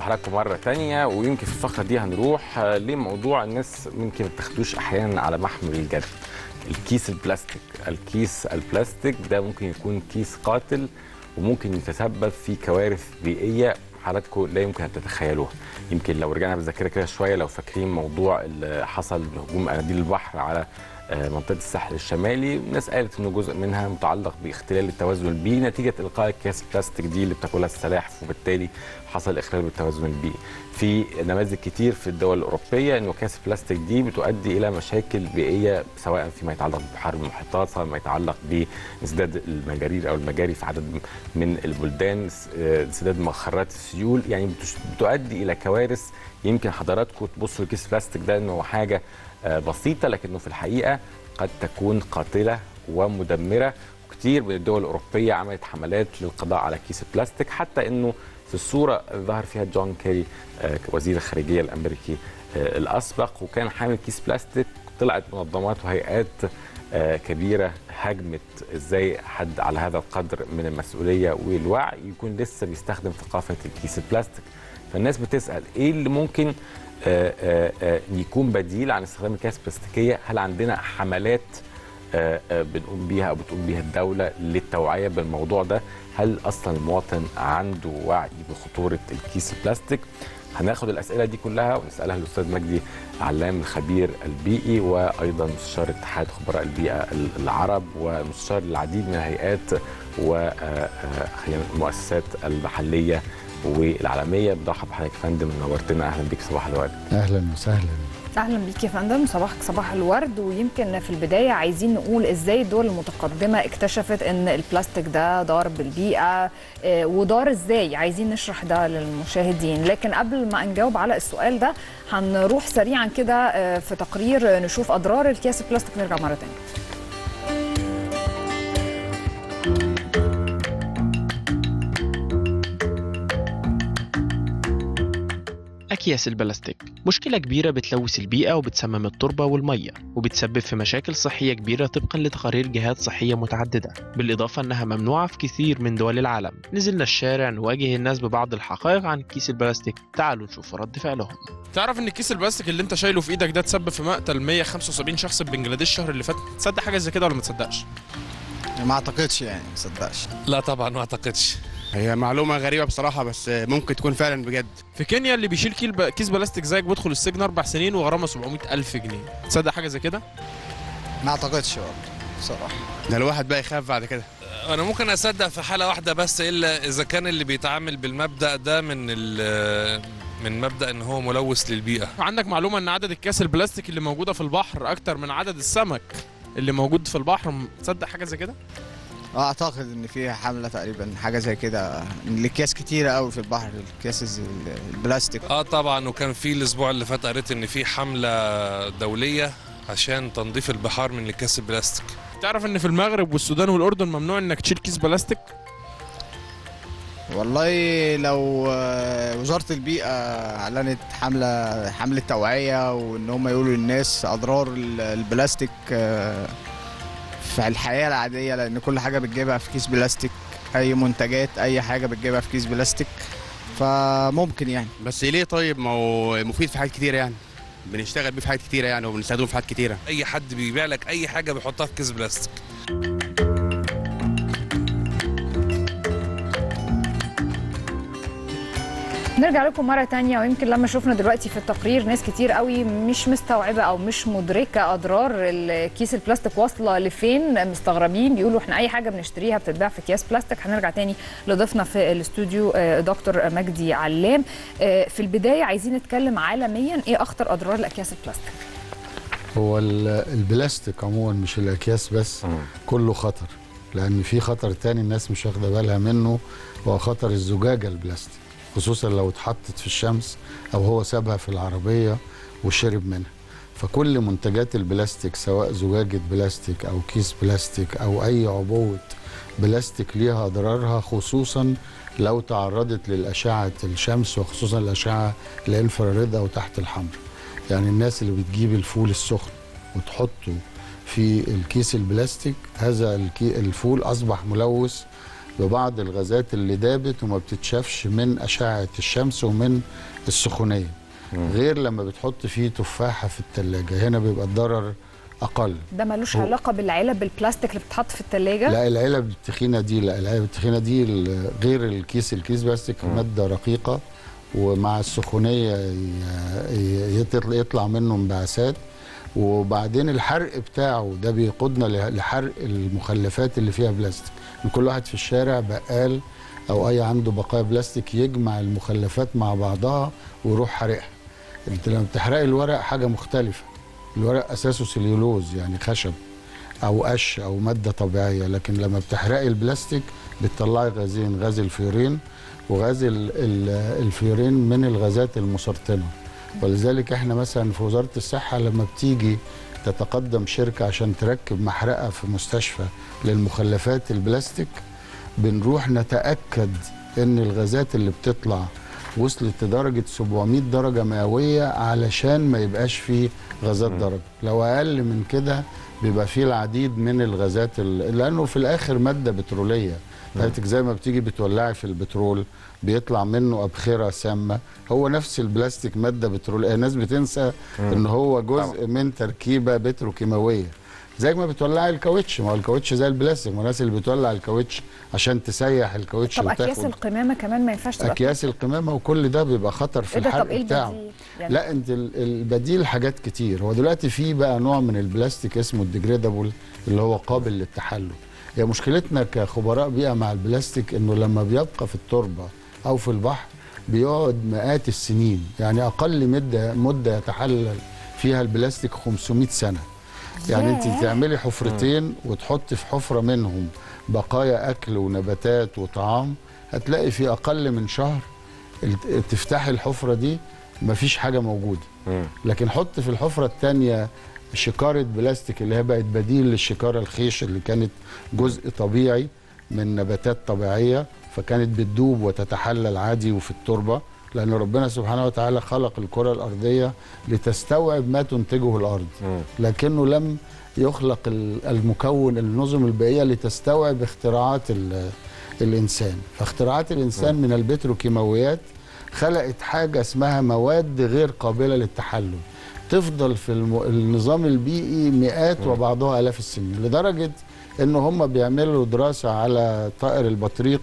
بحضراتكم مرة تانية ويمكن في الفقرة دي هنروح آه، لموضوع الناس ممكن ما تاخدوش أحيانا على محمل الجد الكيس البلاستيك الكيس البلاستيك ده ممكن يكون كيس قاتل وممكن يتسبب في كوارث بيئية حضراتكم لا يمكن أن تتخيلوها يمكن لو رجعنا بالذاكرة كده شوية لو فاكرين موضوع اللي حصل بهجوم أناديل البحر على آه، منطقه الساحل الشمالي الناس قالت انه جزء منها متعلق باختلال التوازن البيئي نتيجه القاء اكياس البلاستيك دي اللي بتاكلها السلاحف وبالتالي حصل اخلال بالتوازن البيئي في نماذج كتير في الدول الاوروبيه انه اكياس البلاستيك دي بتؤدي الى مشاكل بيئيه سواء فيما يتعلق ببحار المحيطات سواء ما يتعلق بانسداد المجارير او المجاري في عدد من البلدان آه، انسداد مخرات السيول يعني بتش- بتؤدي الى كوارث يمكن حضراتكم تبصوا لكيس البلاستيك ده انه حاجه آه، بسيطه لكنه في الحقيقه قد تكون قاتله ومدمره كتير من الدول الاوروبيه عملت حملات للقضاء على كيس البلاستيك حتى انه في الصوره ظهر فيها جون كيري آه، وزير الخارجيه الامريكي آه، الاسبق وكان حامل كيس بلاستيك طلعت منظمات وهيئات آه، كبيره هاجمت ازاي حد على هذا القدر من المسؤوليه والوعي يكون لسه بيستخدم ثقافه الكيس البلاستيك فالناس بتسال ايه اللي ممكن آه، آه، آه، يكون بديل عن استخدام الكاس البلاستيكيه هل عندنا حملات آه، آه، بنقوم بيها او بتقوم بيها الدوله للتوعيه بالموضوع ده هل اصلا المواطن عنده وعي بخطوره الكيس البلاستيك هناخد الاسئله دي كلها ونسالها للاستاذ مجدي علام الخبير البيئي وايضا مستشار اتحاد خبراء البيئه العرب ومستشار العديد من الهيئات والمؤسسات المحليه والعالميه برحب بحضرتك يا فندم نورتنا اهلا بيك صباح الورد اهلا وسهلا اهلا بيك يا فندم صباحك صباح الورد ويمكن في البدايه عايزين نقول ازاي الدول المتقدمه اكتشفت ان البلاستيك ده ضار بالبيئه آه، وضار ازاي عايزين نشرح ده للمشاهدين لكن قبل ما نجاوب على السؤال ده هنروح سريعا كده آه، في تقرير نشوف اضرار الكيس البلاستيك نرجع مره تانية أكياس البلاستيك مشكلة كبيرة بتلوث البيئة وبتسمم التربة والمية وبتسبب في مشاكل صحية كبيرة طبقا لتقارير جهات صحية متعددة بالإضافة أنها ممنوعة في كثير من دول العالم نزلنا الشارع نواجه الناس ببعض الحقائق عن كيس البلاستيك تعالوا نشوف رد فعلهم تعرف ان كيس البلاستيك اللي انت شايله في ايدك ده تسبب في مقتل 175 شخص في بنجلاديش الشهر اللي فات تصدق حاجه زي كده ولا ما تصدقش ما اعتقدش يعني ما صدقش لا طبعا ما اعتقدش هي معلومة غريبة بصراحة بس ممكن تكون فعلا بجد في كينيا اللي بيشيل كيل ب... كيس بلاستيك زيك بيدخل السجن اربع سنين وغرامه 700 الف جنيه تصدق حاجه زي كده ما اعتقدش برضه بصراحه ده الواحد بقى يخاف بعد كده انا ممكن اصدق في حاله واحده بس الا اذا كان اللي بيتعامل بالمبدا ده من ال- من مبدا ان هو ملوث للبيئه عندك معلومه ان عدد الكيس البلاستيك اللي موجوده في البحر اكتر من عدد السمك اللي موجود في البحر تصدق حاجه زي كده اعتقد ان في حمله تقريبا حاجه زي كده الاكياس كتيره قوي في البحر الكياس البلاستيك اه طبعا وكان في الاسبوع اللي فات قريت ان في حمله دوليه عشان تنظيف البحار من الكاس البلاستيك تعرف ان في المغرب والسودان والاردن ممنوع انك تشيل كيس بلاستيك والله لو آه، وزاره البيئه اعلنت حمله حمله توعيه وان هم يقولوا للناس اضرار ال- البلاستيك آه، في الحياه العاديه لان كل حاجه بتجيبها في كيس بلاستيك اي منتجات اي حاجه بتجيبها في كيس بلاستيك فممكن يعني بس ليه طيب ما هو مفيد في حاجات كتيرة يعني بنشتغل بيه في حاجات كتيرة يعني وبنستخدمه في حاجات كتيرة اي حد بيبيع لك اي حاجه بيحطها في كيس بلاستيك نرجع لكم مرة تانية ويمكن لما شفنا دلوقتي في التقرير ناس كتير قوي مش مستوعبة أو مش مدركة أضرار الكيس البلاستيك واصلة لفين مستغربين بيقولوا احنا أي حاجة بنشتريها بتتباع في أكياس بلاستيك هنرجع تاني لضيفنا في الاستوديو آه، دكتور مجدي علام آه، في البداية عايزين نتكلم عالميا إيه أخطر أضرار الأكياس البلاستيك هو ال- البلاستيك عموما مش الاكياس بس كله خطر لان في خطر تاني الناس مش واخده بالها منه هو خطر الزجاجه البلاستيك خصوصا لو اتحطت في الشمس او هو سابها في العربيه وشرب منها فكل منتجات البلاستيك سواء زجاجه بلاستيك او كيس بلاستيك او اي عبوه بلاستيك ليها اضرارها خصوصا لو تعرضت للاشعه الشمس وخصوصا الاشعه الانفراريد او تحت الحمر يعني الناس اللي بتجيب الفول السخن وتحطه في الكيس البلاستيك هذا الكي الفول اصبح ملوث ببعض الغازات اللي دابت وما بتتشافش من اشعه الشمس ومن السخونيه غير لما بتحط فيه تفاحه في الثلاجه هنا بيبقى الضرر اقل ده ملوش هو- علاقه بالعلب البلاستيك اللي بتتحط في الثلاجه لا العلب التخينه دي لا العلب التخينه دي ال- غير الكيس الكيس بلاستيك ماده رقيقه ومع السخونيه ي- ي- يطلع, يطلع منه انبعاثات وبعدين الحرق بتاعه ده بيقودنا ل- لحرق المخلفات اللي فيها بلاستيك كل واحد في الشارع بقال او اي عنده بقايا بلاستيك يجمع المخلفات مع بعضها ويروح حرقها انت لما بتحرقي الورق حاجه مختلفه الورق اساسه سليولوز يعني خشب او قش او ماده طبيعيه لكن لما بتحرقي البلاستيك بتطلعي غازين غاز الفيورين وغاز ال- ال- الفيورين من الغازات المسرطنه ولذلك احنا مثلا في وزاره الصحه لما بتيجي تتقدم شركه عشان تركب محرقه في مستشفى للمخلفات البلاستيك بنروح نتاكد ان الغازات اللي بتطلع وصلت لدرجه 700 درجه مئويه علشان ما يبقاش فيه غازات درجه لو اقل من كده بيبقى فيه العديد من الغازات ال- لانه في الاخر ماده بتروليه حضرتك زي ما بتيجي بتولعي في البترول بيطلع منه ابخره سامه هو نفس البلاستيك ماده بتروليه الناس بتنسى ان هو جزء من تركيبه بتروكيماويه زي ما بتولعي الكاوتش ما هو الكاوتش زي البلاستيك ما الناس اللي بتولع الكاوتش عشان تسيح الكاوتش طب اكياس وتاخد القمامه كمان ما ينفعش تبقى اكياس القمامه وكل ده بيبقى خطر في ايه ده طب الحرق ايه بتاعه البديل يعني لا انت ال- البديل حاجات كتير هو دلوقتي في بقى نوع من البلاستيك اسمه الديجريدابل اللي هو قابل للتحلل هي مشكلتنا كخبراء بيئه مع البلاستيك انه لما بيبقى في التربه او في البحر بيقعد مئات السنين يعني اقل مده مده يتحلل فيها البلاستيك 500 سنه يعني انت ياه. تعملي حفرتين وتحطي في حفره منهم بقايا اكل ونباتات وطعام هتلاقي في اقل من شهر الت- تفتحي الحفره دي مفيش حاجه موجوده مم. لكن حط في الحفره الثانيه شكاره بلاستيك اللي هي بقت بديل للشكاره الخيش اللي كانت جزء طبيعي من نباتات طبيعيه فكانت بتدوب وتتحلل عادي وفي التربه لان ربنا سبحانه وتعالى خلق الكره الارضيه لتستوعب ما تنتجه الارض مم. لكنه لم يخلق ال- المكون النظم البيئيه لتستوعب اختراعات ال- الانسان فاختراعات الانسان من البتروكيماويات خلقت حاجه اسمها مواد غير قابله للتحلل تفضل في الم... النظام البيئي مئات وبعضها الاف السنين لدرجه ان هم بيعملوا دراسه على طائر البطريق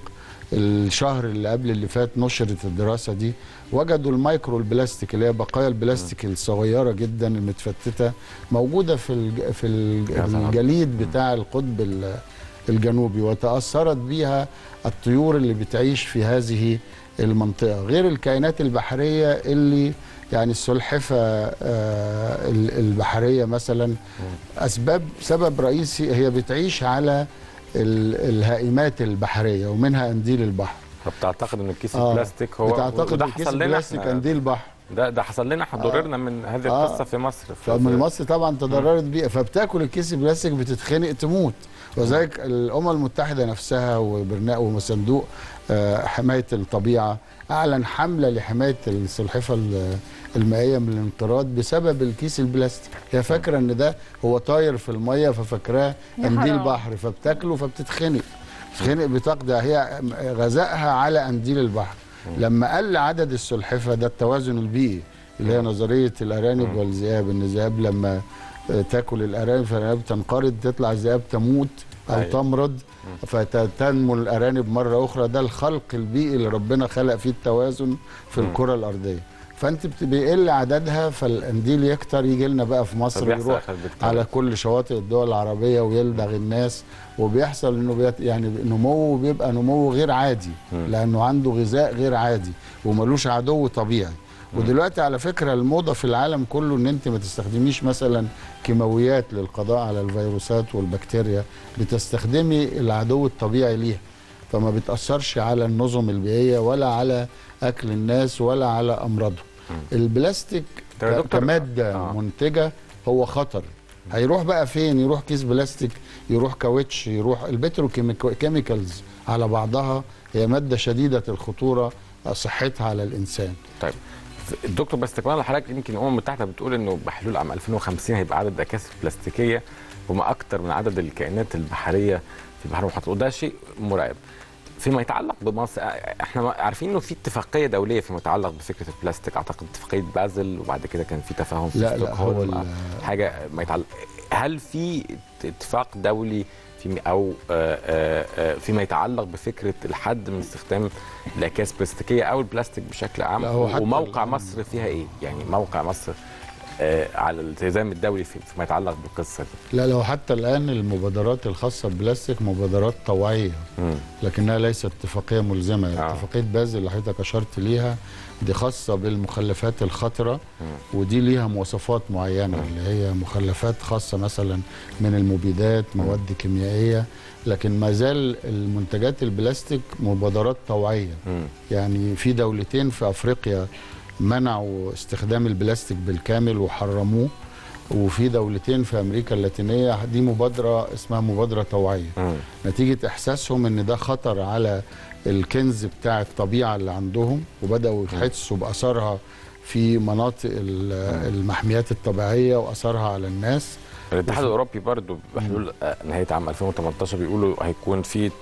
الشهر اللي قبل اللي فات نشرت الدراسه دي وجدوا المايكرو البلاستيك اللي هي بقايا البلاستيك الصغيره جدا المتفتته موجوده في الج... في الج... يا سلام. الجليد بتاع القطب ال- الجنوبي وتاثرت بيها الطيور اللي بتعيش في هذه المنطقه غير الكائنات البحريه اللي يعني السلحفه آه، ال- البحريه مثلا اسباب سبب رئيسي هي بتعيش على ال- الهائمات البحريه ومنها قنديل البحر فبتعتقد ان الكيس آه. البلاستيك هو بتعتقد وده الكيس حصل لنا البلاستيك احنا قنديل البحر ده ده حصل لنا احنا ضررنا من هذه آه. القصه في مصر في- فمن مصر طبعا تضررت بيها فبتاكل الكيس البلاستيك بتتخنق تموت وذلك الامم المتحده نفسها وبرناء وصندوق آه، حمايه الطبيعه اعلن حمله لحمايه السلحفه ال- المائيه من الانقراض بسبب الكيس البلاستيك هي فاكره ان ده هو طاير في الميه ففاكراه يا قنديل حرام. بحر فبتاكله فبتتخنق بتتخنق بتقضي هي غذائها على قنديل البحر لما قل عدد السلحفه ده التوازن البيئي اللي هي نظريه الارانب والذئاب ان الذئاب لما آه، تاكل الارانب فالارانب تنقرض تطلع الذئاب تموت او أيوة. تمرض فتنمو الارانب مره اخرى ده الخلق البيئي اللي ربنا خلق فيه التوازن في الكره الارضيه فانت بت- بيقل عددها فالقنديل يكتر يجي لنا بقى في مصر فبيحصل يروح آخر بالتالي. على كل شواطئ الدول العربيه ويلدغ الناس وبيحصل انه بيت يعني نموه بيبقى نمو غير عادي لانه عنده غذاء غير عادي وملوش عدو طبيعي ودلوقتي على فكره الموضه في العالم كله ان انت ما تستخدميش مثلا كيماويات للقضاء على الفيروسات والبكتيريا بتستخدمي العدو الطبيعي ليها فما بتاثرش على النظم البيئيه ولا على اكل الناس ولا على امراضهم البلاستيك طب يا ك- دكتور- كماده آه. منتجه هو خطر هيروح بقى فين يروح كيس بلاستيك يروح كاوتش يروح البتروكيميكالز على بعضها هي ماده شديده الخطوره صحتها على الانسان طيب الدكتور بس تكمل لحضرتك يمكن الامم المتحده بتقول انه بحلول عام 2050 هيبقى عدد الاكياس البلاستيكيه هما اكتر من عدد الكائنات البحريه في البحر المحيط وده شيء مرعب فيما يتعلق بمصر احنا عارفين انه في اتفاقيه دوليه فيما يتعلق بفكره البلاستيك اعتقد اتفاقيه بازل وبعد كده كان في تفاهم في لا لا هو ستوكهولم، ال- حاجه ما يتعلق هل في اتفاق دولي في او آه، آه، آه، فيما يتعلق بفكره الحد من استخدام الاكياس البلاستيكيه او البلاستيك بشكل عام لا، هو حتى وموقع ال- مصر فيها ايه يعني موقع مصر آه، على الالتزام الدولي في- فيما يتعلق بالقصه دي لا لو حتى الان المبادرات الخاصه ببلاستيك مبادرات طوعيه مم. لكنها ليست اتفاقيه ملزمه آه. اتفاقيه بازل اللي حضرتك اشرت ليها دي خاصه بالمخلفات الخطره ودي ليها مواصفات معينه اللي هي مخلفات خاصه مثلا من المبيدات مواد كيميائيه لكن ما زال المنتجات البلاستيك مبادرات طوعيه مم. يعني في دولتين في افريقيا منعوا استخدام البلاستيك بالكامل وحرموه وفي دولتين في امريكا اللاتينيه دي مبادره اسمها مبادره طوعيه مم. نتيجه احساسهم ان ده خطر على الكنز بتاع الطبيعه اللي عندهم وبداوا يحسوا باثارها في مناطق ال- المحميات الطبيعيه واثارها على الناس الاتحاد الاوروبي برضو بحلول آه، نهايه عام 2018 بيقولوا هيكون في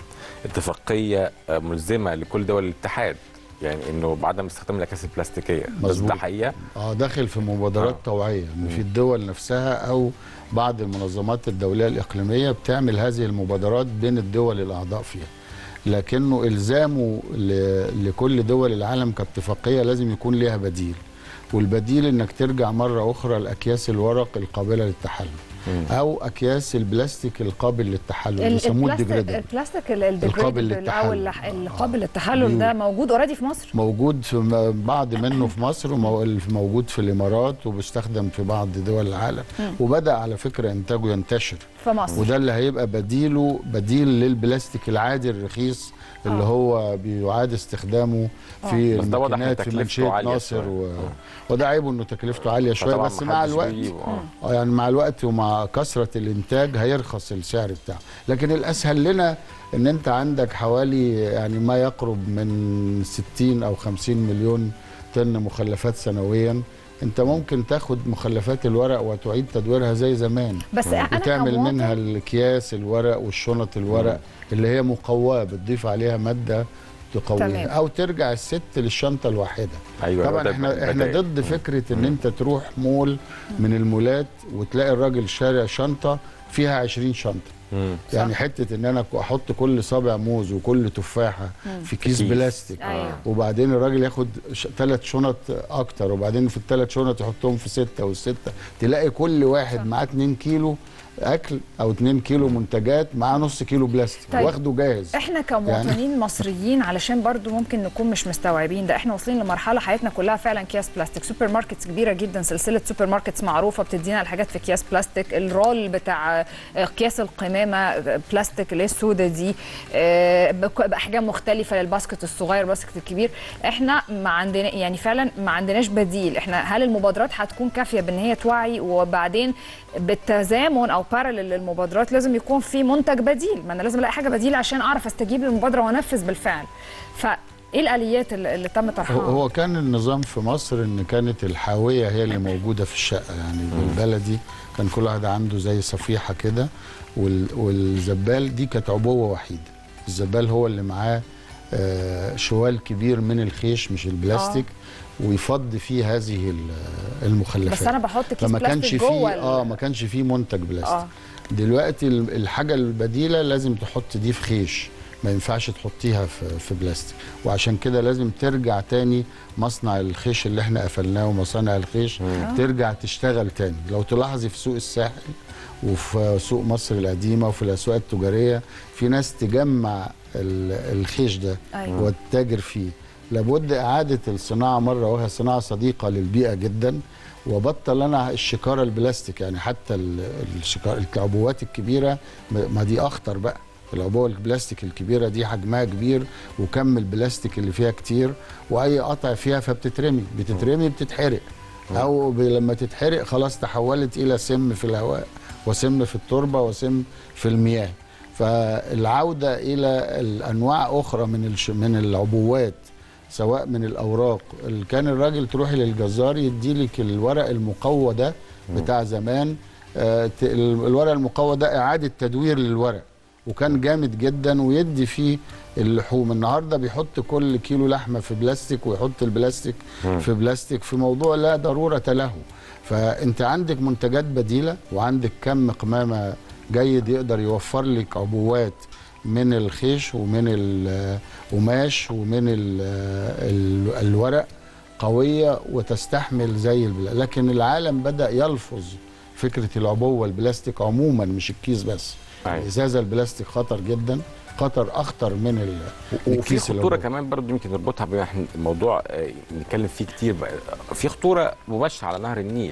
اتفاقيه آه، ملزمه لكل دول الاتحاد يعني انه بعدم استخدام الاكياس البلاستيكيه بس مظبوط. ده حقيقه اه داخل في مبادرات آه. طوعيه ان في الدول نفسها او بعض المنظمات الدوليه الاقليميه بتعمل هذه المبادرات بين الدول الاعضاء فيها لكنه الزامه ل- لكل دول العالم كاتفاقيه لازم يكون ليها بديل والبديل انك ترجع مره اخرى لاكياس الورق القابله للتحلل او اكياس البلاستيك القابل للتحلل ال- بيسموه البلاستيك الديجريدبل البلاستيك ال- القابل الديجريدبل او للتحلل. الح- القابل للتحلل ده موجود اوريدي في مصر موجود في م- بعض منه في مصر وموجود في الامارات وبيستخدم في بعض دول العالم وبدا على فكره انتاجه ينتشر في مصر وده اللي هيبقى بديله بديل للبلاستيك العادي الرخيص اللي آه. هو بيعاد استخدامه في بس ده واضح إن الماكينات في تكلفته منشيه عالية ناصر شوية. و... وده عيبه انه تكلفته عاليه شويه فطبعاً بس مع محدش الوقت بيجيبه، آه. اه يعني مع الوقت ومع كثره الانتاج هيرخص السعر بتاعه لكن الاسهل لنا ان انت عندك حوالي يعني ما يقرب من 60 او 50 مليون طن مخلفات سنويا انت ممكن تاخد مخلفات الورق وتعيد تدويرها زي زمان بس انا وتعمل كمواطن- منها الاكياس الورق والشنط الورق اللي هي مقواه بتضيف عليها ماده تقويها تمام. او ترجع الست للشنطه الواحده ايوه طبعا ده احنا احنا بداية. ضد فكره ان انت تروح مول من المولات وتلاقي الراجل شارع شنطه فيها 20 شنطه مم. يعني حته ان انا احط كل صابع موز وكل تفاحه في كيس كيس. بلاستيك أيوة. وبعدين الراجل ياخد ثلاث شنط اكتر وبعدين في الثلاث شنط يحطهم في سته والسته تلاقي كل واحد معاه 2 كيلو اكل او 2 كيلو منتجات معاه نص كيلو بلاستيك طيب. واخده جاهز احنا كمواطنين مصريين علشان برضو ممكن نكون مش مستوعبين ده احنا واصلين لمرحله حياتنا كلها فعلا اكياس بلاستيك سوبر ماركتس كبيره جدا سلسله سوبر ماركتس معروفه بتدينا الحاجات في اكياس بلاستيك الرول بتاع آه، اكياس القمامه آه، بلاستيك اللي هي السودا دي آه، بك- باحجام مختلفه للباسكت الصغير الباسكت الكبير احنا ما عندنا يعني فعلا ما عندناش بديل احنا هل المبادرات هتكون كافيه بان هي توعي وبعدين بالتزامن او بارلل للمبادرات لازم يكون في منتج بديل ما انا لازم الاقي حاجه بديله عشان اعرف استجيب للمبادره وانفذ بالفعل فايه الاليات اللي, اللي تم هو- طرحها هو كان النظام في مصر ان كانت الحاويه هي اللي موجوده في الشقه يعني بالبلدي كان كل واحد عنده زي صفيحه كده وال- والزبال دي كانت عبوه وحيده الزبال هو اللي معاه آه، شوال كبير من الخيش مش البلاستيك ويفضي فيه هذه ال- المخلفات بس انا بحط كيس فما كانش بلاستيك فيه جوه ال- اه ما كانش فيه منتج بلاستيك آه. آه. دلوقتي ال- الحاجه البديله لازم تحط دي في خيش ما ينفعش تحطيها في, في بلاستيك وعشان كده لازم ترجع تاني مصنع الخيش اللي احنا قفلناه ومصانع الخيش ترجع تشتغل تاني لو تلاحظي في سوق الساحل وفي سوق مصر القديمه وفي الاسواق التجاريه في ناس تجمع ال- الخيش ده أيوة. وتتاجر فيه لابد اعاده الصناعه مره وهي صناعه صديقه للبيئه جدا وبطل انا الشكاره البلاستيك يعني حتى ال- الشكار العبوات الكبيره م- ما دي اخطر بقى العبوه البلاستيك الكبيره دي حجمها كبير وكم البلاستيك اللي فيها كتير واي قطع فيها فبتترمي بتترمي بتتحرق او ب- لما تتحرق خلاص تحولت الى سم في الهواء وسم في التربه وسم في المياه فالعوده الى الانواع اخرى من الش... من العبوات سواء من الاوراق ال- كان الراجل تروحي للجزار يديلك الورق المقوى ده بتاع زمان آه، ت- ال- الورق المقوى ده اعاده تدوير للورق وكان جامد جدا ويدي فيه اللحوم النهارده بيحط كل كيلو لحمه في بلاستيك ويحط البلاستيك مم. في بلاستيك في موضوع لا ضروره له فانت عندك منتجات بديله وعندك كم قمامه جيد يقدر يوفر لك عبوات من الخيش ومن القماش ومن ال ال الورق قويه وتستحمل زي البلا لكن العالم بدا يلفظ فكره العبوه البلاستيك عموما مش الكيس بس أيوة. الازازه البلاستيك خطر جدا خطر اخطر من ال من وفي الكيس خطوره العبوة. كمان برضو يمكن نربطها بما احنا الموضوع آه، نتكلم فيه كتير بقى. في خطوره مباشره على نهر النيل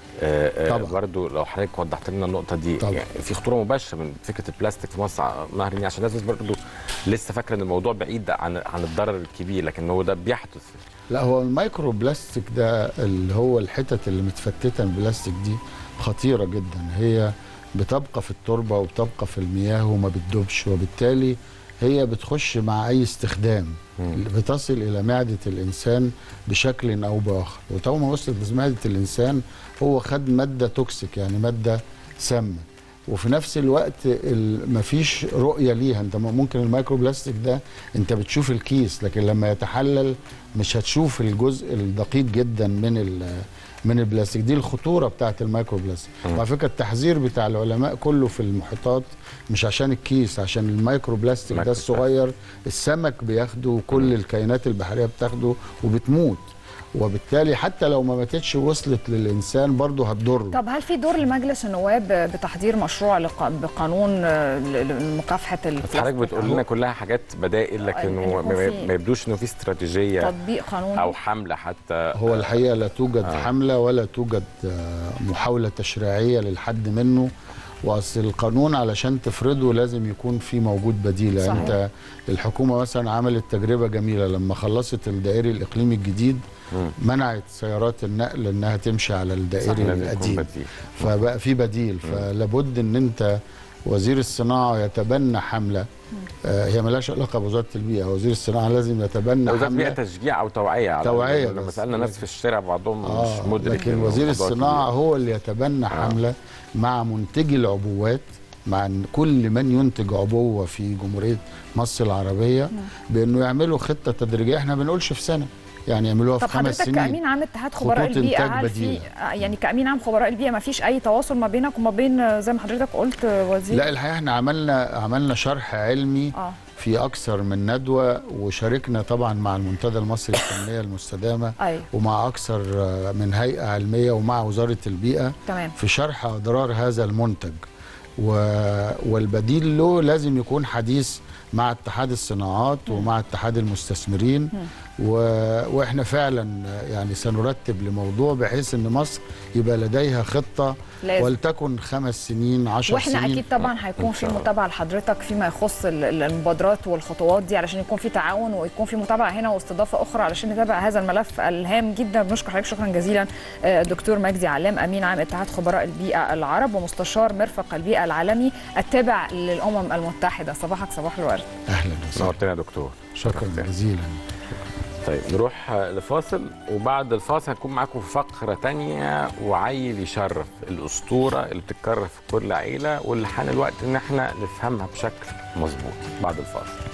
آه، آه، طبعا. برضو لو حضرتك وضحت لنا النقطه دي طبعا. يعني في خطوره مباشره من فكره البلاستيك في مصر على نهر النيل عشان الناس برضو لسه فاكره ان الموضوع بعيد عن عن الضرر الكبير لكن هو ده بيحدث لا هو المايكرو بلاستيك ده اللي هو الحتت اللي متفتته من البلاستيك دي خطيره جدا هي بتبقى في التربه وبتبقى في المياه وما بتدوبش وبالتالي هي بتخش مع اي استخدام مم. بتصل الى معده الانسان بشكل او باخر وطول ما وصلت لمعده الانسان هو خد ماده توكسيك يعني ماده سامه وفي نفس الوقت ال- مفيش رؤيه ليها انت ممكن المايكرو بلاستيك ده انت بتشوف الكيس لكن لما يتحلل مش هتشوف الجزء الدقيق جدا من ال- من البلاستيك دي الخطوره بتاعت المايكرو بلاستيك مم. وعلى فكره التحذير بتاع العلماء كله في المحيطات مش عشان الكيس عشان المايكرو بلاستيك ده مايكرو الصغير السمك بياخده وكل الكائنات البحريه بتاخده وبتموت وبالتالي حتى لو ما ماتتش وصلت للانسان برضه هتضره طب هل في دور لمجلس النواب بتحضير مشروع لق- بقانون آه، ل- لمكافحه بس حضرتك البلاستيك بتقول لنا كلها حاجات بدائل لكن إن هو يكون ما في ما يبدوش انه في استراتيجيه تطبيق قانوني او حمله حتى هو الحقيقه لا توجد آه. آه. حمله ولا توجد آه، محاوله تشريعيه للحد منه واصل القانون علشان تفرضه لازم يكون في موجود بديل يعني صحيح. انت الحكومه مثلا عملت تجربه جميله لما خلصت الدائري الاقليمي الجديد مم. منعت سيارات النقل انها تمشي على الدائري لازم يكون القديم بديل. فبقى في بديل فلابد ان انت وزير الصناعه يتبنى حمله آه هي ملهاش علاقه بوزاره البيئه وزير الصناعه لازم يتبنى وزارة بيئة حمله تشجيع او توعيه على توعية لما بس. سالنا ناس في الشارع بعضهم مش آه مدرك لكن إنه وزير موضوع الصناعه كبير. هو اللي يتبنى حمله مع منتجي العبوات مع إن كل من ينتج عبوه في جمهوريه مصر العربيه بانه يعملوا خطه تدريجيه احنا ما بنقولش في سنه يعني يعملوها في طب خمس حضرتك سنين كامين عام اتحاد خبراء خطوط البيئه إنتاج هل في بديلة. آه، يعني كامين عام خبراء البيئه ما فيش اي تواصل ما بينك وما بين آه، زي ما حضرتك قلت آه، وزير لا الحقيقه احنا عملنا عملنا شرح علمي اه في اكثر من ندوه وشاركنا طبعا مع المنتدى المصري للتنميه المستدامه ايوه ومع اكثر آه، من هيئه علميه ومع وزاره البيئه تمام في شرح اضرار هذا المنتج و... والبديل له لازم يكون حديث مع اتحاد الصناعات ومع اتحاد المستثمرين و... واحنا فعلا يعني سنرتب لموضوع بحيث ان مصر يبقى لديها خطه لازم. ولتكن خمس سنين عشر واحنا سنين اكيد طبعا هيكون في متابعه لحضرتك فيما يخص ال- ال- المبادرات والخطوات دي علشان يكون في تعاون ويكون في متابعه هنا واستضافه اخرى علشان نتابع هذا الملف الهام جدا بنشكر حضرتك شكرا جزيلا آه، الدكتور مجدي علام امين عام اتحاد خبراء البيئه العرب ومستشار مرفق البيئه العالمي التابع للامم المتحده صباحك صباح الورد اهلا وسهلا نورتنا يا دكتور شكرا جزيلا طيب نروح لفاصل وبعد الفاصل هنكون معاكم في فقرة تانية وعيل يشرف الأسطورة اللي بتتكرر في كل عيلة واللي حان الوقت إن احنا نفهمها بشكل مظبوط بعد الفاصل